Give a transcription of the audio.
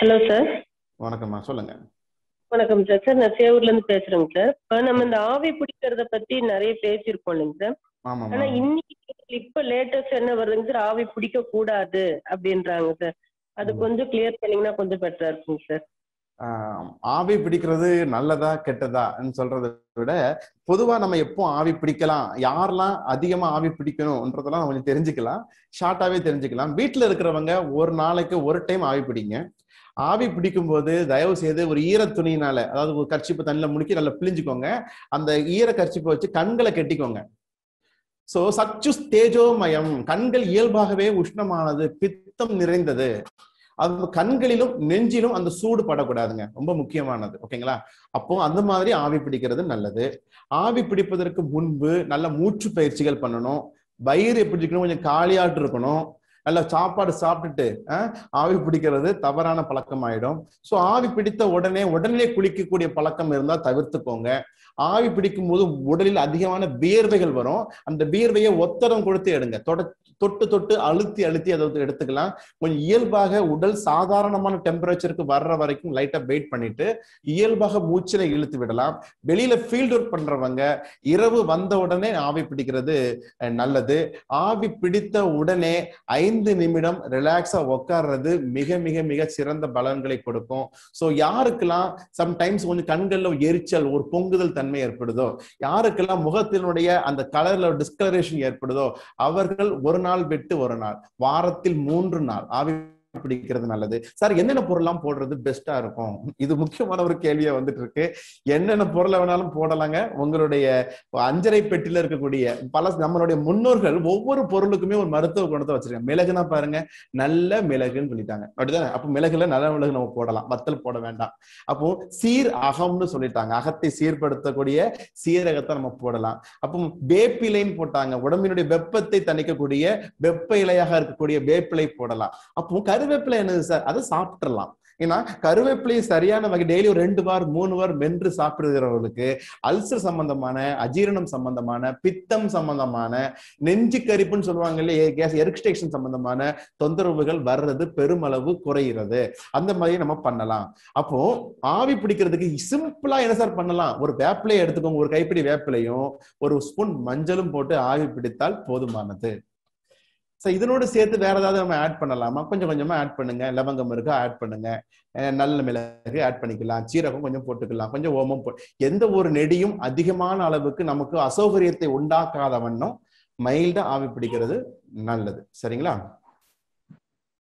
hello sir வணக்கம்மா சொல்லுங்க வணக்கம் சார் சார் நான் சேவூர்ல இருந்து பேசுறேங்க சார் இப்போ நம்ம இந்த ஆவி பிடிக்கிறத பத்தி நிறைய பேசியிருக்கோம் இல்லைங்க சார் ஆமாம்மா ஆனா இன்னைக்கு இப்ப லேட்டஸ்ட் என்ன வருதுங்க சார் ஆவி பிடிக்க கூடாது அப்படின்றாங்க சார் அது கொஞ்சம் கிளியர் பண்ணீங்கன்னா கொஞ்சம் பெட்டரா இருக்குங்க சார் ஆஹ் ஆவி பிடிக்கிறது நல்லதா கெட்டதான்னு சொல்றதை விட பொதுவா நம்ம எப்போ ஆவி பிடிக்கலாம் யாரெல்லாம் அதிகமா ஆவி பிடிக்கணும்ன்றதெல்லாம் நம்ம கொஞ்சம் தெரிஞ்சுக்கலாம் ஷார்ட்டாவே தெரிஞ்சுக்கலாம் வீட்டுல இருக்கிறவங்க ஒரு நாளைக்கு ஒரு டைம் ஆவி பிடிங்க ஆவி பிடிக்கும் போது தயவு செய்து ஒரு ஈர துணியினால அதாவது ஒரு கர்ச்சிப்பு தண்ணியில முழுக்கி நல்லா பிழிஞ்சுக்கோங்க அந்த ஈர கர்ச்சிப்பை வச்சு கண்களை கெட்டிக்கோங்க சோ சச்சு தேஜோமயம் கண்கள் இயல்பாகவே உஷ்ணமானது பித்தம் நிறைந்தது அது கண்களிலும் நெஞ்சிலும் அந்த சூடு படக்கூடாதுங்க ரொம்ப முக்கியமானது ஓகேங்களா அப்போ அந்த மாதிரி ஆவி பிடிக்கிறது நல்லது ஆவி பிடிப்பதற்கு முன்பு நல்ல மூச்சு பயிற்சிகள் பண்ணணும் வயிறு எப்படி இருக்கணும் கொஞ்சம் காலியாட்டு இருக்கணும் நல்ல சாப்பாடு சாப்பிட்டுட்டு அஹ், ஆவி பிடிக்கிறது தவறான பழக்கம் ஆயிடும் ஸோ ஆவி பிடித்த உடனே உடனே குளிக்கக்கூடிய பழக்கம் இருந்தா தவிர்த்துக்கோங்க ஆவி பிடிக்கும் போது உடலில் அதிகமான வியர்வைகள் வரும் அந்த வியர்வையை ஒத்தடம் கொடுத்து எடுங்க தொட தொட்டு தொட்டு அழுத்தி அழுத்தி அதை வந்து எடுத்துக்கலாம் கொஞ்சம் இயல்பாக உடல் சாதாரணமான டெம்பரேச்சருக்கு வர்ற வரைக்கும் லைட்டா வெயிட் பண்ணிட்டு இயல்பாக மூச்சில இழுத்து விடலாம் வெளியில ஃபீல்ட் ஒர்க் பண்றவங்க இரவு வந்த உடனே ஆவி பிடிக்கிறது அஹ், நல்லது ஆவி பிடித்த உடனே ஐந்து நிமிடம் ரிலாக்ஸா உட்கார்றது மிக மிக மிக சிறந்த பலன்களை கொடுக்கும் ஸோ யாருக்கெல்லாம் சம்டைம்ஸ் கொஞ்சம் கண்கள்ல எரிச்சல் ஒரு பொங்குதல் தன்மை ஏற்படுதோ யாருக்கெல்லாம் முகத்தினுடைய அந்த கலர்ல டிஸ்கலரேஷன் ஏற்படுதோ அவர்கள் ஒரு நாள் விட்டு ஒரு நாள் வாரத்தில் மூன்று நாள் ஆவி பிடிக்கிறது நல்லது சார் என்னென்ன பொருள்லாம் போடுறது பெஸ்டா இருக்கும் இது முக்கியமான ஒரு கேள்வியா வந்துட்டு இருக்கு என்னென்ன பொருளை வேணாலும் போடலாங்க உங்களுடைய அஞ்சரை பெட்டில இருக்கக்கூடிய பல நம்மளுடைய முன்னோர்கள் ஒவ்வொரு பொருளுக்குமே ஒரு மருத்துவ குணத்தை வச்சிருக்காங்க மிளகுனா பாருங்க நல்ல மிளகுன்னு சொல்லிட்டாங்க அப்படிதானே அப்போ மிளகுல நல்ல மிளகு நம்ம போடலாம் வத்தல் போட வேண்டாம் அப்போ சீர் அகம்னு சொல்லிட்டாங்க அகத்தை சீர்படுத்தக்கூடிய சீரகத்தை நம்ம போடலாம் அப்போ வேப்பிலைன்னு போட்டாங்க உடம்பினுடைய வெப்பத்தை தணிக்கக்கூடிய வெப்ப இலையாக இருக்கக்கூடிய வேப்பிலை போடலாம் அப்போ கருவேப்பிலை என்னது சார் அதை சாப்பிட்டுறலாம் ஏன்னா கருவேப்பிலையை சரியான வகை டெய்லி ஒரு ரெண்டு வார் மூணு வார் மென்று சாப்பிடுகிறவர்களுக்கு அல்சர் சம்பந்தமான அஜீரணம் சம்பந்தமான பித்தம் சம்பந்தமான நெஞ்சு கரிப்புன்னு சொல்லுவாங்க இல்லையா கேஸ் எரிக்ஸ்டேஷன் சம்பந்தமான தொந்தரவுகள் வர்றது பெருமளவு குறைகிறது அந்த மாதிரி நம்ம பண்ணலாம் அப்போ ஆவி பிடிக்கிறதுக்கு சிம்பிளா என்ன சார் பண்ணலாம் ஒரு வேப்பிலையை எடுத்துக்கோங்க ஒரு கைப்பிடி வேப்பிலையும் ஒரு ஸ்பூன் மஞ்சளும் போட்டு ஆவி பிடித்தால் போதுமானது ஸோ இதனோடு சேர்த்து வேற ஏதாவது நம்ம ஆட் பண்ணலாமா கொஞ்சம் கொஞ்சமா ஆட் பண்ணுங்க லவங்கம் இருக்கா ஆட் பண்ணுங்க அஹ் நல்ல மிளகு ஆட் பண்ணிக்கலாம் சீரகம் கொஞ்சம் போட்டுக்கலாம் கொஞ்சம் ஓமம் போ எந்த ஒரு நெடியும் அதிகமான அளவுக்கு நமக்கு அசௌகரியத்தை உண்டாக்காத வண்ணம் மைல்டா ஆவி பிடிக்கிறது நல்லது சரிங்களா